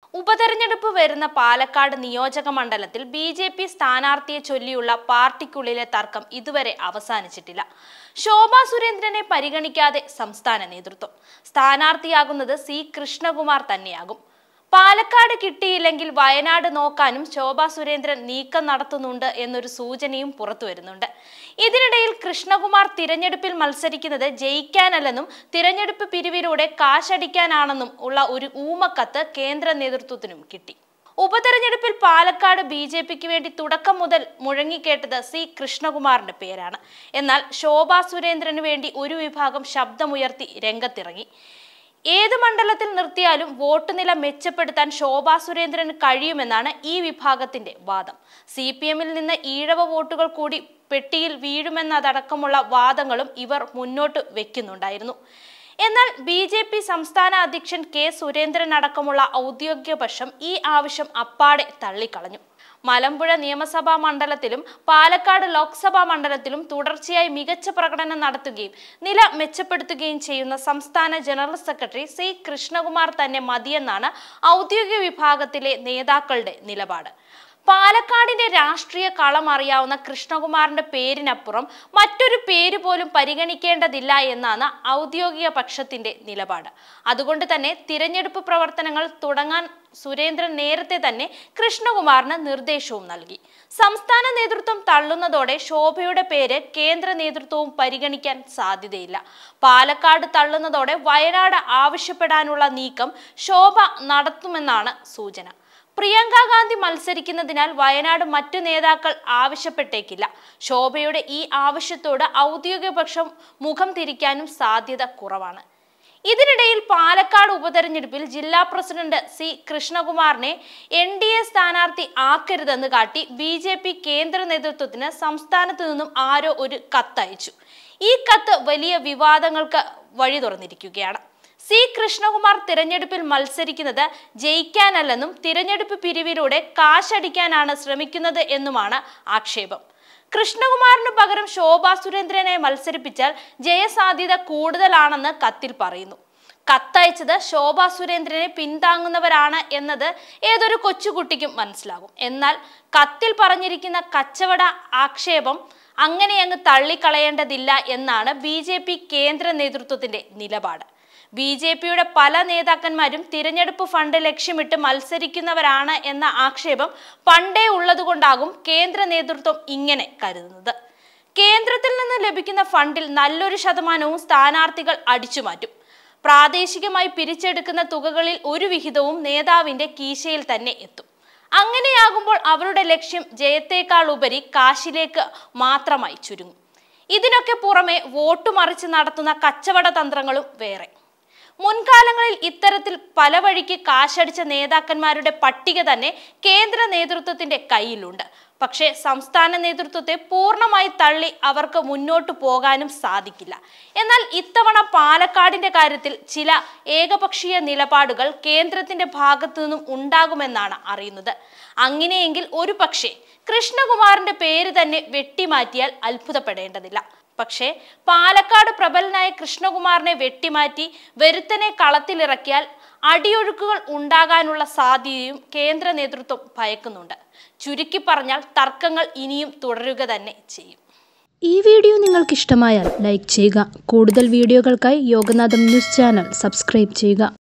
ഉപതെരഞ്ഞെടുപ്പ് വരുന്ന പാലക്കാട് നിയോജക മണ്ഡലത്തിൽ ബി ജെ പി സ്ഥാനാർത്ഥിയെ ചൊല്ലിയുള്ള പാർട്ടിക്കുള്ളിലെ തർക്കം ഇതുവരെ അവസാനിച്ചിട്ടില്ല ശോഭാ സുരേന്ദ്രനെ പരിഗണിക്കാതെ സംസ്ഥാന നേതൃത്വം സ്ഥാനാർത്ഥിയാകുന്നത് സി കൃഷ്ണകുമാർ തന്നെയാകും പാലക്കാട് കിട്ടിയില്ലെങ്കിൽ വയനാട് നോക്കാനും ശോഭാ സുരേന്ദ്രൻ നീക്കം നടത്തുന്നുണ്ട് എന്നൊരു സൂചനയും പുറത്തു വരുന്നുണ്ട് ഇതിനിടയിൽ കൃഷ്ണകുമാർ തിരഞ്ഞെടുപ്പിൽ മത്സരിക്കുന്നത് ജയിക്കാനല്ലെന്നും തിരഞ്ഞെടുപ്പ് പിരിവിലൂടെ കാശടിക്കാനാണെന്നും ഉള്ള ഒരു ഊമക്കത്ത് കേന്ദ്ര നേതൃത്വത്തിനും കിട്ടി ഉപതെരഞ്ഞെടുപ്പിൽ പാലക്കാട് ബി ജെ പിക്ക് വേണ്ടി തുടക്കം മുതൽ മുഴങ്ങിക്കേട്ടത് സി കൃഷ്ണകുമാറിന്റെ പേരാണ് എന്നാൽ ശോഭാ സുരേന്ദ്രന് വേണ്ടി ഒരു വിഭാഗം ശബ്ദമുയർത്തി രംഗത്തിറങ്ങി ഏത് മണ്ഡലത്തിൽ നിർത്തിയാലും വോട്ട് നില മെച്ചപ്പെടുത്താൻ ശോഭാ സുരേന്ദ്രന് കഴിയുമെന്നാണ് ഈ വിഭാഗത്തിന്റെ വാദം സി പി എമ്മിൽ നിന്ന് ഈഴവ വോട്ടുകൾ കൂടി പെട്ടിയിൽ വീഴുമെന്നതടക്കമുള്ള വാദങ്ങളും ഇവർ മുന്നോട്ട് വെക്കുന്നുണ്ടായിരുന്നു എന്നാൽ ബി ജെ പി സംസ്ഥാന അധ്യക്ഷൻ കെ സുരേന്ദ്രൻ അടക്കമുള്ള ഔദ്യോഗിക പക്ഷം ഈ ആവശ്യം അപ്പാടെ തള്ളിക്കളഞ്ഞു മലമ്പുഴ നിയമസഭാ മണ്ഡലത്തിലും പാലക്കാട് ലോക്സഭാ മണ്ഡലത്തിലും തുടർച്ചയായി മികച്ച പ്രകടനം നടത്തുകയും നില മെച്ചപ്പെടുത്തുകയും ചെയ്യുന്ന സംസ്ഥാന ജനറൽ സെക്രട്ടറി സി കൃഷ്ണകുമാർ തന്നെ മതിയെന്നാണ് ഔദ്യോഗിക വിഭാഗത്തിലെ നേതാക്കളുടെ നിലപാട് പാലക്കാടിന്റെ രാഷ്ട്രീയ കളം അറിയാവുന്ന കൃഷ്ണകുമാറിന്റെ പേരിനപ്പുറം മറ്റൊരു പേര് പോലും പരിഗണിക്കേണ്ടതില്ല എന്നാണ് ഔദ്യോഗിക പക്ഷത്തിന്റെ നിലപാട് അതുകൊണ്ട് തന്നെ തിരഞ്ഞെടുപ്പ് പ്രവർത്തനങ്ങൾ തുടങ്ങാൻ സുരേന്ദ്രൻ നേരത്തെ തന്നെ കൃഷ്ണകുമാറിന് നിർദ്ദേശവും നൽകി സംസ്ഥാന നേതൃത്വം തള്ളുന്നതോടെ ശോഭയുടെ പേര് കേന്ദ്ര നേതൃത്വവും പരിഗണിക്കാൻ സാധ്യതയില്ല പാലക്കാട് തള്ളുന്നതോടെ വയനാട് ആവശ്യപ്പെടാനുള്ള നീക്കം ശോഭ നടത്തുമെന്നാണ് സൂചന പ്രിയങ്ക ഗാന്ധി മത്സരിക്കുന്നതിനാൽ വയനാട് മറ്റു നേതാക്കൾ ആവശ്യപ്പെട്ടേക്കില്ല ശോഭയുടെ ഈ ആവശ്യത്തോട് ഔദ്യോഗിക പക്ഷം മുഖം തിരിക്കാനും സാധ്യത കുറവാണ് ഇതിനിടയിൽ പാലക്കാട് ഉപതെരഞ്ഞെടുപ്പിൽ ജില്ലാ പ്രസിഡന്റ് സി കൃഷ്ണകുമാറിനെ എൻ ഡി എ സ്ഥാനാർത്ഥി ആക്കരുതെന്ന് കാട്ടി ബി ജെ പി കേന്ദ്ര നേതൃത്വത്തിന് സംസ്ഥാനത്ത് നിന്നും ആരോ ഒരു കത്തയച്ചു ഈ കത്ത് വലിയ വിവാദങ്ങൾക്ക് വഴി തുറന്നിരിക്കുകയാണ് സി കൃഷ്ണകുമാർ തിരഞ്ഞെടുപ്പിൽ മത്സരിക്കുന്നത് ജയിക്കാനല്ലെന്നും തിരഞ്ഞെടുപ്പ് പിരിവിലൂടെ കാശടിക്കാനാണ് ശ്രമിക്കുന്നത് എന്നുമാണ് ആക്ഷേപം കൃഷ്ണകുമാറിന് പകരം ശോഭാ സുരേന്ദ്രനെ മത്സരിപ്പിച്ചാൽ ജയസാധ്യത കൂടുതലാണെന്ന് കത്തിൽ പറയുന്നു കത്തയച്ചത് ശോഭാ സുരേന്ദ്രനെ പിന്താങ്ങുന്നവരാണ് എന്നത് ഏതൊരു കൊച്ചുകുട്ടിക്കും മനസ്സിലാകും എന്നാൽ കത്തിൽ പറഞ്ഞിരിക്കുന്ന കച്ചവട ആക്ഷേപം അങ്ങനെ അങ്ങ് തള്ളിക്കളയേണ്ടതില്ല എന്നാണ് ബി കേന്ദ്ര നേതൃത്വത്തിന്റെ നിലപാട് ബി ജെ പിയുടെ പല നേതാക്കന്മാരും തിരഞ്ഞെടുപ്പ് ഫണ്ട് ലക്ഷ്യമിട്ട് മത്സരിക്കുന്നവരാണ് എന്ന ആക്ഷേപം പണ്ടേ ഉള്ളതുകൊണ്ടാകും കേന്ദ്ര നേതൃത്വം ഇങ്ങനെ കരുതുന്നത് കേന്ദ്രത്തിൽ നിന്ന് ലഭിക്കുന്ന ഫണ്ടിൽ നല്ലൊരു ശതമാനവും സ്ഥാനാർത്ഥികൾ അടിച്ചുമാറ്റും പ്രാദേശികമായി പിരിച്ചെടുക്കുന്ന തുകകളിൽ ഒരു വിഹിതവും നേതാവിന്റെ കീശയിൽ തന്നെ എത്തും അങ്ങനെയാകുമ്പോൾ അവരുടെ ലക്ഷ്യം ജയത്തേക്കാൾ ഉപരി കാശിലേക്ക് മാത്രമായി ചുരുങ്ങും ഇതിനൊക്കെ പുറമെ വോട്ട് മറിച്ച് നടത്തുന്ന കച്ചവട തന്ത്രങ്ങളും വേറെ മുൻകാലങ്ങളിൽ ഇത്തരത്തിൽ പല വഴിക്ക് കാശടിച്ച നേതാക്കന്മാരുടെ പട്ടിക തന്നെ കേന്ദ്ര നേതൃത്വത്തിന്റെ കയ്യിലുണ്ട് പക്ഷേ സംസ്ഥാന നേതൃത്വത്തെ പൂർണ്ണമായി തള്ളി അവർക്ക് മുന്നോട്ട് പോകാനും സാധിക്കില്ല എന്നാൽ ഇത്തവണ പാലക്കാടിന്റെ കാര്യത്തിൽ ചില ഏകപക്ഷീയ നിലപാടുകൾ കേന്ദ്രത്തിന്റെ ഭാഗത്തു നിന്നും ഉണ്ടാകുമെന്നാണ് അറിയുന്നത് അങ്ങനെയെങ്കിൽ ഒരു പക്ഷേ കൃഷ്ണകുമാറിന്റെ പേര് തന്നെ വെട്ടിമാറ്റിയാൽ അത്ഭുതപ്പെടേണ്ടതില്ല പക്ഷേ പാലക്കാട് പ്രബലനായ കൃഷ്ണകുമാറിനെ വെട്ടിമാറ്റി വെരുത്തനെ കളത്തിലിറക്കിയാൽ അടിയൊഴുക്കുകൾ ഉണ്ടാകാനുള്ള സാധ്യതയും കേന്ദ്ര നേതൃത്വം ഭയക്കുന്നുണ്ട് ചുരുക്കി പറഞ്ഞാൽ തർക്കങ്ങൾ ഇനിയും തുടരുക തന്നെ ചെയ്യും ഈ വീഡിയോ നിങ്ങൾക്ക് ഇഷ്ടമായാൽ ലൈക്ക് ചെയ്യുക കൂടുതൽ വീഡിയോകൾക്കായി യോഗനാഥം ന്യൂസ് ചാനൽ സബ്സ്ക്രൈബ് ചെയ്യുക